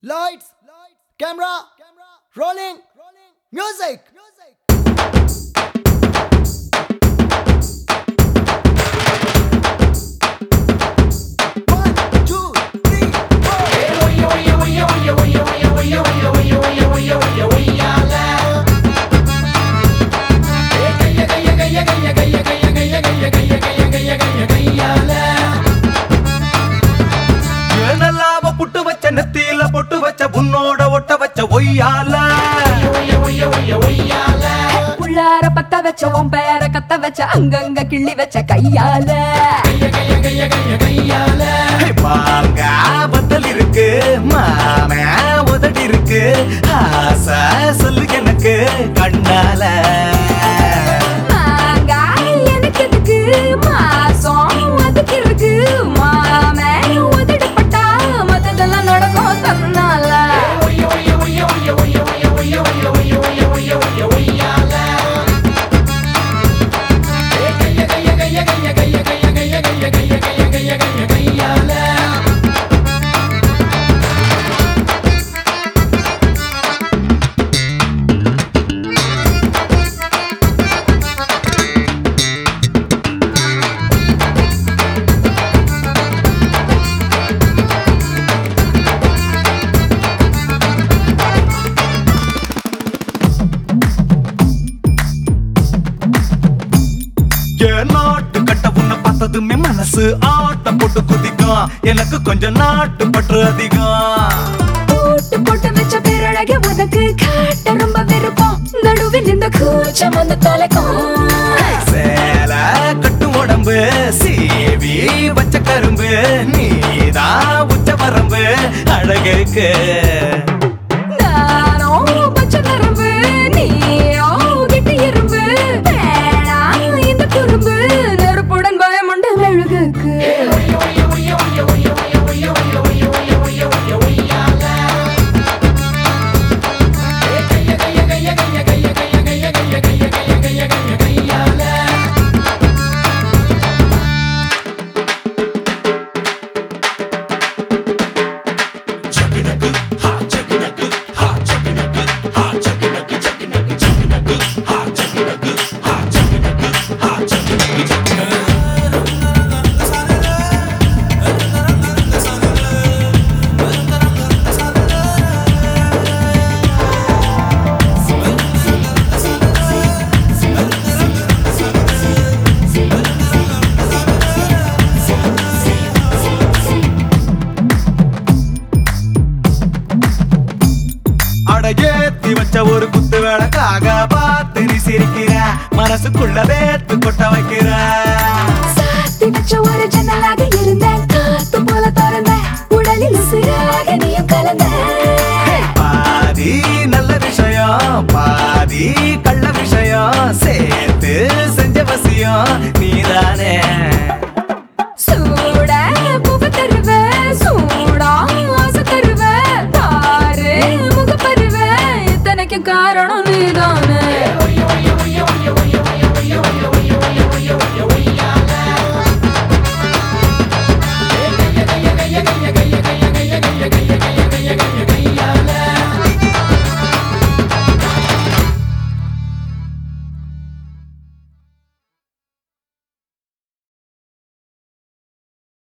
Lights, camera, rolling, music. One, two, three, four. ஏனல்லாவ புட்டு வச்ச நெத்தியில பொட்டு வச்ச உன்னோட ஒட்ட வச்ச ஒய்யால உள்ளார பத்த வச்ச உன் பேர கத்த வச்ச அங்கங்க கிள்ளி வச்ச கையால ஹே, வாங்க பத்தல் இருக்கு மாம உதடி இருக்கு ஆசை சொல்லு எனக்கு கண்ணால மாங்காய் எனக்கு எதுக்கு மாசம் அதுக்கு இருக்கு மாமே உதடுப்பட்டா மத்ததெல்லாம் நடக்கும் தன்னால என் நாட்டு கட்ட உன்னை பார்த்ததுமே மனசு ஆட்டம் போட்டு குதிக்கும் எனக்கு கொஞ்சம் நாட்டு பற்று அதிகம் போட்டு போட்டு வச்ச பேரழக உனக்கு காட்ட ரொம்ப விருப்பம் நடுவில் இந்த கூச்சம் வந்து தொலைக்கும் சேல கட்டு உடம்பு சீவி வச்ச கரும்பு நீதான் உச்ச வரம்பு அழகுக்கு நானோ பச்சை நரம்பு நீயோ கெட்டி எறும்பு வேணாம் இந்த குறும்பு நெருப்புடன் பயமுண்டு மெழுகுக்கு அட ஏத்தி வச்ச ஒரு குத்து விளக்காக பார்த்து நீ சிரிக்கிற மனசுக்குள்ள வேத்து கொட்ட வைக்கிற சாத்தி வச்ச ஒரு ஜன்னலாக இருந்தேன் காத்து போல திறந்த உடலில் உசுராக நீயும் கலந்த பாதி நல்ல விஷயம் பாதி கள்ள விஷயம் சேர்த்து